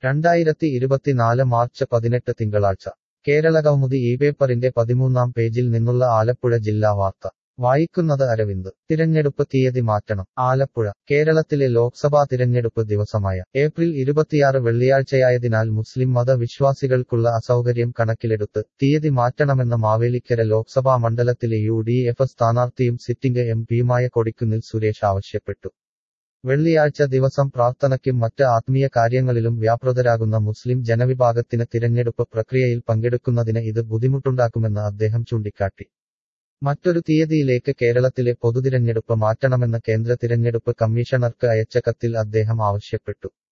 രണ്ടായിരത്തി ഇരുപത്തിനാല് മാർച്ച് പതിനെട്ട് തിങ്കളാഴ്ച കേരള കൗമുദി ഈ പേപ്പറിന്റെ പതിമൂന്നാം പേജിൽ നിന്നുള്ള ആലപ്പുഴ ജില്ലാ വാർത്ത വായിക്കുന്നത് അരവിന്ദ് തിരഞ്ഞെടുപ്പ് തീയതി മാറ്റണം ആലപ്പുഴ കേരളത്തിലെ ലോക്സഭാ തിരഞ്ഞെടുപ്പ് ദിവസമായ ഏപ്രിൽ ഇരുപത്തിയാറ് വെള്ളിയാഴ്ചയായതിനാൽ മുസ്ലിം മത വിശ്വാസികൾക്കുള്ള അസൗകര്യം കണക്കിലെടുത്ത് തീയതി മാറ്റണമെന്ന് മാവേലിക്കര ലോക്സഭാ മണ്ഡലത്തിലെ യു ഡി എഫ് സ്ഥാനാർത്ഥിയും സിറ്റിംഗ് എം പിയുമായ കൊടിക്കുന്നിൽ സുരേഷ് ആവശ്യപ്പെട്ടു വെള്ളിയാഴ്ച ദിവസം പ്രാർത്ഥനയ്ക്കും മറ്റ് ആത്മീയ കാര്യങ്ങളിലും വ്യാപൃതരാകുന്ന മുസ്ലിം ജനവിഭാഗത്തിന് തിരഞ്ഞെടുപ്പ് പ്രക്രിയയിൽ പങ്കെടുക്കുന്നതിന് ഇത് ബുദ്ധിമുട്ടുണ്ടാക്കുമെന്ന് അദ്ദേഹം ചൂണ്ടിക്കാട്ടി മറ്റൊരു തീയതിയിലേക്ക് കേരളത്തിലെ പൊതുതിരഞ്ഞെടുപ്പ് മാറ്റണമെന്ന് കേന്ദ്ര തിരഞ്ഞെടുപ്പ് കമ്മീഷണർക്ക് അയച്ച കത്തിൽ അദ്ദേഹം ആവശ്യപ്പെട്ടു